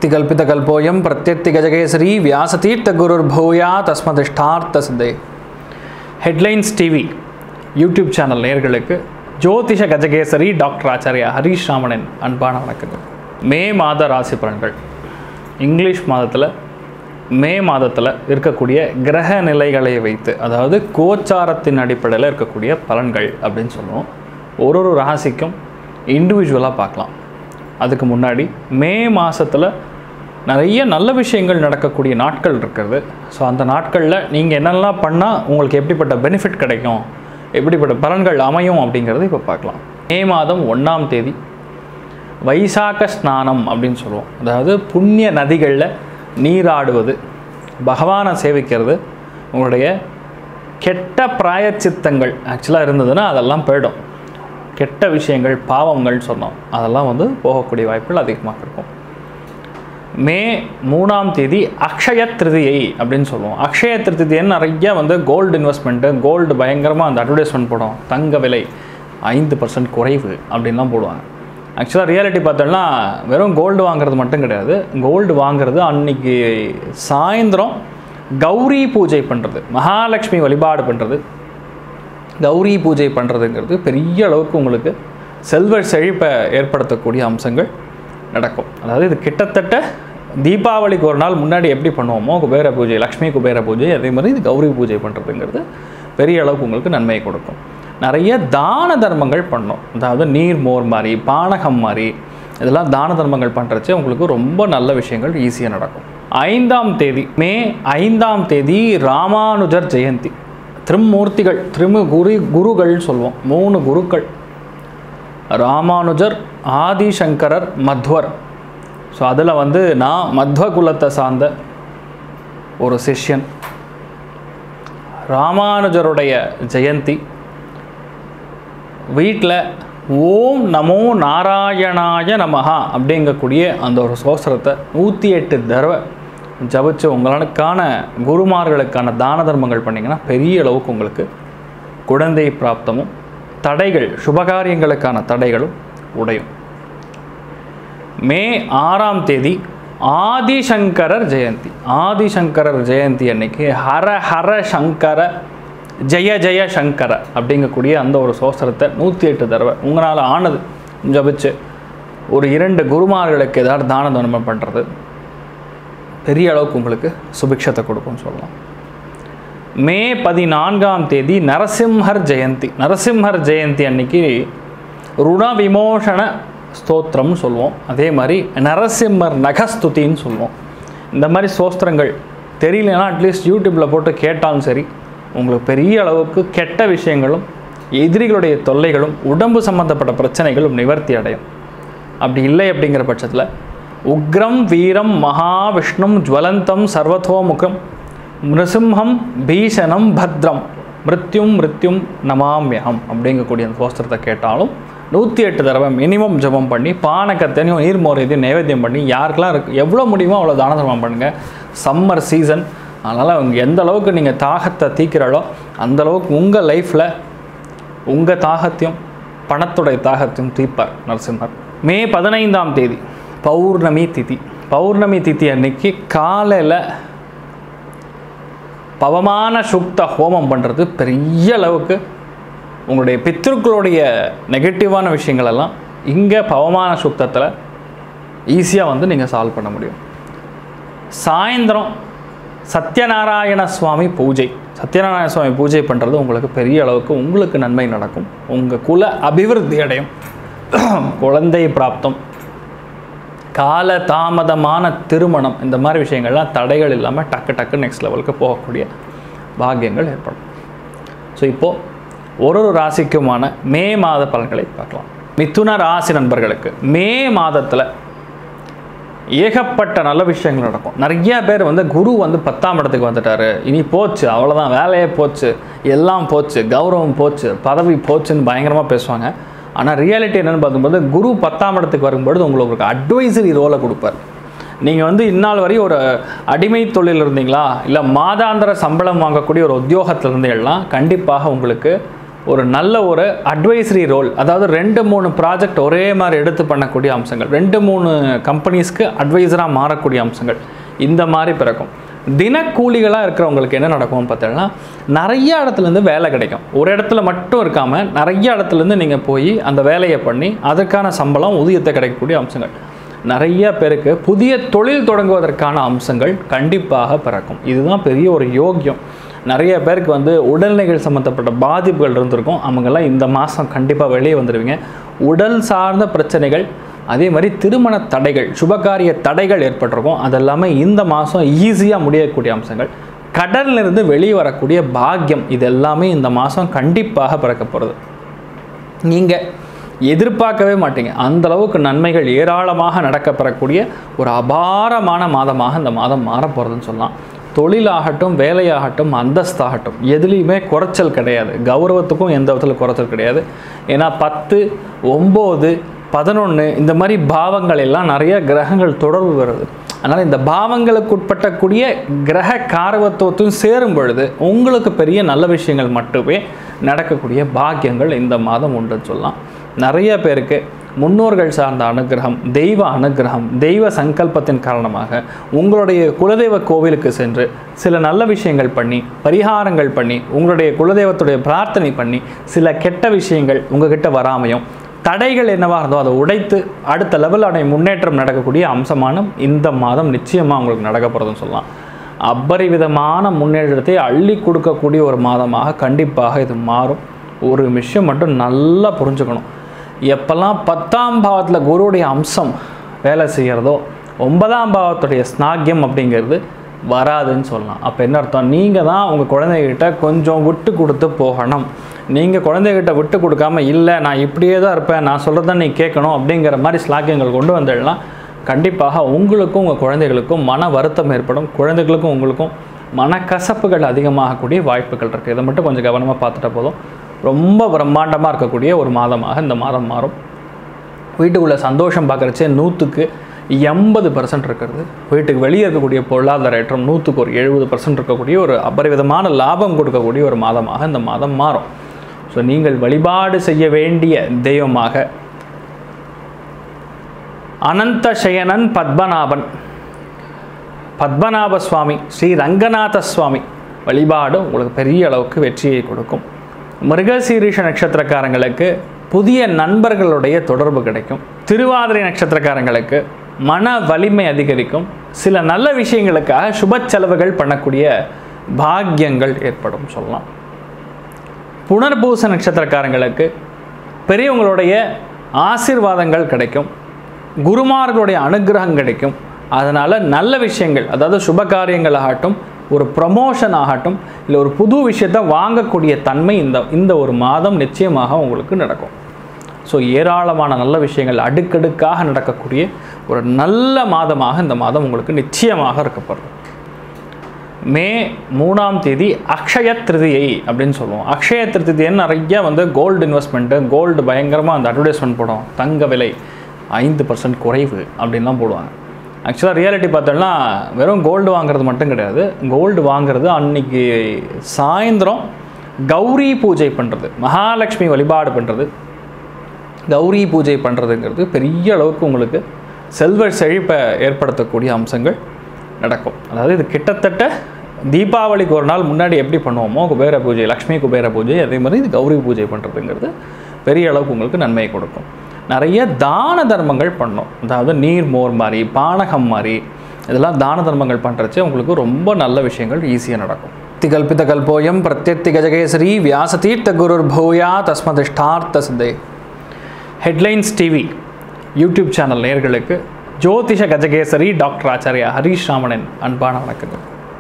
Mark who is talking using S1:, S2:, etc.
S1: திகல்பிதகல்போயம் பிரத்யர்த்தி கஜகேசரி வியாசதீர்த்த குருர் பூயா தஸ்மதிஷ்டார்த்த சித்தை ஹெட்லைன்ஸ் டிவி யூடியூப் சேனல் நேயர்களுக்கு ஜோதிஷ கஜகேசரி டாக்டர் ஆச்சாரியா ஹரீஷ் ராமனின் அன்பான வணக்கங்கள் மே மாத ராசி பலன்கள் இங்கிலீஷ் மாதத்தில் மே மாதத்தில் இருக்கக்கூடிய கிரக நிலைகளை வைத்து அதாவது கோச்சாரத்தின் அடிப்படையில் இருக்கக்கூடிய பலன்கள் அப்படின்னு சொல்லுவோம் ஒரு ஒரு ராசிக்கும் இண்டிவிஜுவலாக பார்க்கலாம் அதுக்கு முன்னாடி மே மாதத்தில் நிறைய நல்ல விஷயங்கள் நடக்கக்கூடிய நாட்கள் இருக்கிறது ஸோ அந்த நாட்களில் நீங்கள் என்னெல்லாம் பண்ணால் உங்களுக்கு எப்படிப்பட்ட பெனிஃபிட் கிடைக்கும் எப்படிப்பட்ட பலன்கள் அமையும் அப்படிங்கிறது இப்போ பார்க்கலாம் மே மாதம் ஒன்றாம் தேதி வைசாக்க ஸ்நானம் அப்படின்னு சொல்லுவோம் அதாவது புண்ணிய நதிகளில் நீராடுவது பகவானை சேவிக்கிறது உங்களுடைய கெட்ட பிராயச்சித்தங்கள் ஆக்சுவலாக இருந்ததுன்னா அதெல்லாம் போயிடும் கெட்ட விஷயங்கள் பாவங்கள் சொன்னோம் அதெல்லாம் வந்து போகக்கூடிய வாய்ப்புகள் அதிகமாக இருக்கும் மே மூணாம் தேதி அக்ஷய திருதியை அப்படின்னு சொல்லுவோம் அக்ஷய திருதியன்னு நிறைய வந்து கோல்டு இன்வெஸ்ட்மெண்ட்டு கோல்டு பயங்கரமாக அந்த அட்வர்டைஸ்மெண்ட் போடும் தங்க விலை ஐந்து பர்சன்ட் குறைவு அப்படின்லாம் போடுவாங்க ஆக்சுவலாக ரியாலிட்டி பார்த்தோம்னா வெறும் கோல்டு வாங்குறது மட்டும் கிடையாது கோல்டு வாங்குறது அன்னைக்கு சாயந்தரம் கௌரி பூஜை பண்ணுறது மகாலட்சுமி வழிபாடு பண்ணுறது கௌரி பூஜை பண்ணுறதுங்கிறது பெரிய அளவுக்கு உங்களுக்கு செல்வ செழிப்பை ஏற்படுத்தக்கூடிய அம்சங்கள் நடக்கும் அதாவது இது கிட்டத்தட்ட தீபாவளிக்கு ஒரு நாள் முன்னாடி எப்படி பண்ணுவோமோ குபேர பூஜை லக்ஷ்மி குபேர பூஜை அதே மாதிரி இது கௌரி பூஜை பண்ணுறதுங்கிறது பெரிய அளவுக்கு உங்களுக்கு நன்மையை கொடுக்கும் நிறைய தான தர்மங்கள் பண்ணோம் அதாவது நீர் மோர் மாதிரி பானகம் மாதிரி இதெல்லாம் தான தர்மங்கள் பண்ணுறச்சு உங்களுக்கு ரொம்ப நல்ல விஷயங்கள் ஈஸியாக நடக்கும் ஐந்தாம் தேதி மே ஐந்தாம் தேதி ராமானுஜர் ஜெயந்தி திருமூர்த்திகள் திருமு குரு குருகள் சொல்லுவோம் மூணு குருக்கள் ராமானுஜர் ஆதிசங்கரர் மத்வர் ஸோ அதில் வந்து நான் மத்வ குலத்தை சார்ந்த ஒரு சிஷ்யன் ராமானுஜருடைய ஜெயந்தி வீட்டில் ஓம் நமோ நாராயணாய நமஹா அப்படிங்கக்கூடிய அந்த ஒரு சோஸ்திரத்தை நூற்றி எட்டு தடவை ஜபிச்சு உங்களுக்கான குருமார்களுக்கான தான தர்மங்கள் பண்ணிங்கன்னா பெரிய அளவுக்கு உங்களுக்கு குழந்தை பிராப்தமும் தடைகள் சுபகாரியங்களுக்கான தடைகளும் உடையும் மே ஆறாம் தேதி ஆதிசங்கரர் ஜெயந்தி ஆதிசங்கரர் ஜெயந்தி அன்னைக்கு ஹர ஹர சங்கர ஜெய ஜெய சங்கர அப்படிங்கக்கூடிய அந்த ஒரு சோஸ்திரத்தை நூற்றி எட்டு தடவை உங்களால் ஆனது ஜபிச்சு ஒரு இரண்டு குருமார்களுக்கு ஏதாவது தான தர்மம் பண்ணுறது பெரிய அளவுக்கு உங்களுக்கு சுபிக்ஷத்தை கொடுக்கும்னு சொல்லலாம் மே பதினான்காம் தேதி நரசிம்ஹர் ஜெயந்தி நரசிம்ஹர் ஜெயந்தி அன்னைக்கு ருண விமோசன ஸ்தோத்திரம்னு சொல்லுவோம் அதே மாதிரி நரசிம்மர் நகஸ்துதின்னு சொல்லுவோம் இந்த மாதிரி ஸ்தோத்திரங்கள் தெரியலனா அட்லீஸ்ட் யூடியூப்பில் போட்டு கேட்டாலும் சரி உங்களுக்கு பெரிய அளவுக்கு கெட்ட விஷயங்களும் எதிரிகளுடைய தொல்லைகளும் உடம்பு சம்மந்தப்பட்ட பிரச்சனைகளும் நிவர்த்தி அடையும் அப்படி இல்லை அப்படிங்கிற பட்சத்தில் உக்ரம் வீரம் மகாவிஷ்ணும் ஜுவலந்தம் சர்வதோமுகம் மிருசிம்ஹம் பீஷணம் பத்ரம் மிருத்யும் மிருத்யும் நமாமியம் அப்படிங்கக்கூடிய அந்த சோஸ்திரத்தை கேட்டாலும் நூற்றி எட்டு தடவை மினிமம் ஜபம் பண்ணி பானக்கத்தனையும் நீர்மோர் இதையும் நைவேத்தியம் பண்ணி யாருக்கெல்லாம் இருக்கு எவ்வளோ முடியுமோ அவ்வளோ தான தர்மம் பண்ணுங்கள் சம்மர் சீசன் அதனால் அவங்க எந்த அளவுக்கு நீங்கள் தாகத்தை தீக்கிறாளோ அந்த அளவுக்கு உங்கள் லைஃப்பில் உங்கள் தாகத்தையும் பணத்துடைய தாகத்தையும் தீர்ப்பார் நரசிம்மர் மே பதினைந்தாம் தேதி பௌர்ணமி திதி பௌர்ணமி திதி அன்னைக்கு காலையில் பவமான சுக்த ஹோமம் பண்ணுறது பெரிய அளவுக்கு உங்களுடைய பித்திருக்களுடைய நெகட்டிவான விஷயங்கள் எல்லாம் இங்கே பவமான சுத்தத்தில் ஈஸியாக வந்து நீங்கள் சால்வ் பண்ண முடியும் சாயந்தரம் சத்யநாராயண சுவாமி பூஜை சத்யநாராயண சுவாமி பூஜை பண்ணுறது உங்களுக்கு பெரிய அளவுக்கு உங்களுக்கு நன்மை நடக்கும் உங்கள் குல அபிவிருத்தி அடையும் குழந்தை பிராப்தம் கால தாமதமான திருமணம் இந்த மாதிரி விஷயங்கள்லாம் தடைகள் இல்லாமல் டக்கு டக்கு நெக்ஸ்ட் லெவலுக்கு போகக்கூடிய பாக்கியங்கள் ஏற்படும் ஸோ இப்போது ஒரு ஒரு ராசிக்குமான மே மாத பலன்களை பார்க்கலாம் மிதுன ராசி நண்பர்களுக்கு மே மாதத்தில் ஏகப்பட்ட நல்ல விஷயங்கள் நடக்கும் நிறைய பேர் வந்து குரு வந்து பத்தாம் இடத்துக்கு வந்துட்டாரு இனி போச்சு அவ்வளோதான் வேலையே போச்சு எல்லாம் போச்சு கௌரவம் போச்சு பதவி போச்சுன்னு பயங்கரமாக பேசுவாங்க ஆனால் ரியாலிட்டி என்னென்னு பார்க்கும்போது குரு பத்தாம் இடத்துக்கு வரும்பொழுது உங்களுக்கு ஒரு அட்வைசரி ரோலை கொடுப்பார் நீங்கள் வந்து இந்நாள் வரை ஒரு அடிமை தொழில் இருந்தீங்களா இல்லை மாதாந்திர சம்பளம் வாங்கக்கூடிய ஒரு உத்தியோகத்தில் இருந்தீங்கன்னா கண்டிப்பாக உங்களுக்கு ஒரு நல்ல ஒரு அட்வைசரி ரோல் அதாவது ரெண்டு மூணு ப்ராஜெக்ட் ஒரே மாதிரி எடுத்து பண்ணக்கூடிய அம்சங்கள் ரெண்டு மூணு கம்பெனிஸ்க்கு அட்வைசராக மாறக்கூடிய அம்சங்கள் இந்த மாதிரி பிறக்கும் தினக்கூலிகளாக இருக்கிறவங்களுக்கு என்ன நடக்கும்னு பார்த்தீங்கன்னா நிறைய இடத்துலேருந்து வேலை கிடைக்கும் ஒரு இடத்துல மட்டும் இருக்காமல் நிறைய இடத்துலேருந்து நீங்கள் போய் அந்த வேலையை பண்ணி அதற்கான சம்பளம் ஊதியத்தை கிடைக்கக்கூடிய அம்சங்கள் நிறைய பேருக்கு புதிய தொழில் தொடங்குவதற்கான அம்சங்கள் கண்டிப்பாக பிறக்கும் இதுதான் பெரிய ஒரு யோக்கியம் நிறைய பேருக்கு வந்து உடல்நிலைகள் சம்மந்தப்பட்ட பாதிப்புகள் இருந்திருக்கும் அவங்கெல்லாம் இந்த மாதம் கண்டிப்பாக வெளியே வந்துடுவீங்க உடல் சார்ந்த பிரச்சனைகள் அதே மாதிரி திருமண தடைகள் சுபகாரிய தடைகள் ஏற்பட்டிருக்கும் அதெல்லாமே இந்த மாதம் ஈஸியாக முடியக்கூடிய அம்சங்கள் கடல்ல இருந்து வெளியே வரக்கூடிய பாக்கியம் இது எல்லாமே இந்த மாதம் கண்டிப்பாக பிறக்க போகிறது நீங்கள் எதிர்பார்க்கவே மாட்டீங்க அந்த அளவுக்கு நன்மைகள் ஏராளமாக நடக்கப்பெறக்கூடிய ஒரு அபாரமான மாதமாக இந்த மாதம் மாறப்போகிறதுன்னு சொல்லலாம் தொழிலாகட்டும் வேலையாகட்டும் அந்தஸ்தாகட்டும் எதுலேயுமே குறைச்சல் கிடையாது கௌரவத்துக்கும் எந்த விதத்தில் குறைச்சல் கிடையாது ஏன்னா பத்து ஒம்பது பதினொன்று இந்த மாதிரி பாவங்கள் எல்லாம் நிறைய கிரகங்கள் தொடர்பு வருது அதனால் இந்த பாவங்களுக்கு உட்பட்டக்கூடிய கிரக காரவத்துவத்தையும் சேரும் பொழுது உங்களுக்கு பெரிய நல்ல விஷயங்கள் மட்டுமே நடக்கக்கூடிய பாக்கியங்கள் இந்த மாதம் உண்டுன்னு சொல்லலாம் நிறைய பேருக்கு முன்னோர்கள் சார்ந்த அனுகிரகம் தெய்வ அனுகிரகம் தெய்வ சங்கல்பத்தின் காரணமாக உங்களுடைய குலதெய்வ கோவிலுக்கு சென்று சில நல்ல விஷயங்கள் பண்ணி பரிகாரங்கள் பண்ணி உங்களுடைய குலதெய்வத்துடைய பிரார்த்தனை பண்ணி சில கெட்ட விஷயங்கள் உங்ககிட்ட வராமையும் தடைகள் என்னவா இருந்தோ அதை உடைத்து அடுத்த லெவல் அடைய முன்னேற்றம் நடக்கக்கூடிய அம்சமான இந்த மாதம் நிச்சயமாக உங்களுக்கு நடக்க போகிறதுன்னு சொல்லலாம் அபரிவிதமான முன்னேற்றத்தை அள்ளி கொடுக்கக்கூடிய ஒரு மாதமாக கண்டிப்பாக இது மாறும் ஒரு விஷயம் மட்டும் நல்லா புரிஞ்சுக்கணும் எப்பெல்லாம் பத்தாம் பாவத்தில் குருவுடைய அம்சம் வேலை செய்கிறதோ ஒன்பதாம் பாவத்துடைய ஸ்நாக்கியம் அப்படிங்கிறது வராதுன்னு சொல்லலாம் அப்போ என்ன அர்த்தம் நீங்கள் தான் உங்கள் குழந்தைகிட்ட கொஞ்சம் விட்டு கொடுத்து போகணும் நீங்கள் குழந்தைகிட்ட விட்டு கொடுக்காம இல்லை நான் இப்படியே தான் இருப்பேன் நான் சொல்கிறத நீ கேட்கணும் அப்படிங்கிற மாதிரி ஸ்லாக்கியங்கள் கொண்டு வந்துடலாம் கண்டிப்பாக உங்களுக்கும் உங்கள் குழந்தைகளுக்கும் மன வருத்தம் ஏற்படும் குழந்தைகளுக்கும் உங்களுக்கும் மனக்கசப்புகள் அதிகமாகக்கூடிய வாய்ப்புகள் இருக்குது இதை மட்டும் கொஞ்சம் கவனமாக பார்த்துட்டா போதும் ரொம்ப பிரம்மாண்டமாக இருக்கக்கூடிய ஒரு மாதமாக இந்த மாதம் மாறும் வீட்டுக்குள்ளே சந்தோஷம் பார்க்குறச்சே நூற்றுக்கு எண்பது பர்சன்ட் இருக்கிறது வீட்டுக்கு வெளியே இருக்கக்கூடிய பொருளாதார ஏற்றம் நூற்றுக்கு ஒரு எழுபது பர்சன்ட் இருக்கக்கூடிய ஒரு அபரிவிதமான லாபம் கொடுக்கக்கூடிய ஒரு மாதமாக இந்த மாதம் மாறும் ஸோ நீங்கள் வழிபாடு செய்ய வேண்டிய தெய்வமாக அனந்த சயனன் பத்மநாபன் பத்மநாப சுவாமி ஸ்ரீ ரங்கநாத சுவாமி வழிபாடு உங்களுக்கு பெரிய அளவுக்கு வெற்றியை கொடுக்கும் மிருகசீரிஷ நட்சத்திரக்காரங்களுக்கு புதிய நண்பர்களுடைய தொடர்பு கிடைக்கும் திருவாதிரை நட்சத்திரக்காரங்களுக்கு மன வலிமை அதிகரிக்கும் சில நல்ல விஷயங்களுக்காக சுப செலவுகள் பண்ணக்கூடிய பாக்கியங்கள் ஏற்படும் சொல்லலாம் புனர்பூச நட்சத்திரக்காரங்களுக்கு பெரியவங்களுடைய ஆசீர்வாதங்கள் கிடைக்கும் குருமார்களுடைய அனுகிரகம் கிடைக்கும் அதனால் நல்ல விஷயங்கள் அதாவது சுப காரியங்கள் ஆகட்டும் ஒரு ப்ரமோஷன் ஆகட்டும் இல்லை ஒரு புது விஷயத்தை வாங்கக்கூடிய தன்மை இந்த இந்த ஒரு மாதம் நிச்சயமாக உங்களுக்கு நடக்கும் ஸோ ஏராளமான நல்ல விஷயங்கள் அடுக்கடுக்காக நடக்கக்கூடிய ஒரு நல்ல மாதமாக இந்த மாதம் உங்களுக்கு நிச்சயமாக இருக்கப்படுது மே மூணாம் தேதி அக்ஷய திருதியை அப்படின்னு சொல்லுவோம் அக்ஷய திருதியன்னு நிறைய வந்து கோல்டு இன்வெஸ்ட்மெண்ட்டு கோல்டு பயங்கரமாக அந்த அட்வர்டைஸ்மெண்ட் போடும் தங்க விலை ஐந்து பர்சன்ட் குறைவு அப்படின்லாம் போடுவாங்க ஆக்சுவலாக ரியாலிட்டி பார்த்தோம்னா வெறும் கோல்டு வாங்குறது மட்டும் கிடையாது கோல்டு வாங்குறது அன்னைக்கு சாயந்தரம் கௌரி பூஜை பண்ணுறது மகாலட்சுமி வழிபாடு பண்ணுறது கௌரி பூஜை பண்ணுறதுங்கிறது பெரிய அளவுக்கு உங்களுக்கு செல்வ செழிப்பை ஏற்படுத்தக்கூடிய அம்சங்கள் நடக்கும் அதாவது இது கிட்டத்தட்ட தீபாவளிக்கு ஒரு நாள் முன்னாடி எப்படி பண்ணுவோமோ குபேர பூஜை லக்ஷ்மி குபேர பூஜை அதே மாதிரி இது கௌரி பூஜை பண்ணுறதுங்கிறது பெரிய அளவுக்கு உங்களுக்கு நன்மையை கொடுக்கும் நிறைய தான தர்மங்கள் பண்ணோம் அதாவது நீர் மோர் மாதிரி பானகம் மாதிரி இதெல்லாம் தான தர்மங்கள் பண்ணுறச்சு உங்களுக்கு ரொம்ப நல்ல விஷயங்கள் ஈஸியாக நடக்கும் திகல்பித கல்போயம் பிரத்யர்த்தி கஜகேசரி வியாசதீர்த்த குருர் பூயா தஸ்மதிஷ்டார்த்த சித்தை ஹெட்லைன்ஸ் டிவி யூடியூப் சேனல் நேயர்களுக்கு ஜோதிஷ கஜகேசரி டாக்டர் ஆச்சாரியா ஹரீஷ் ராமனின் அன்பான வணக்கங்கள்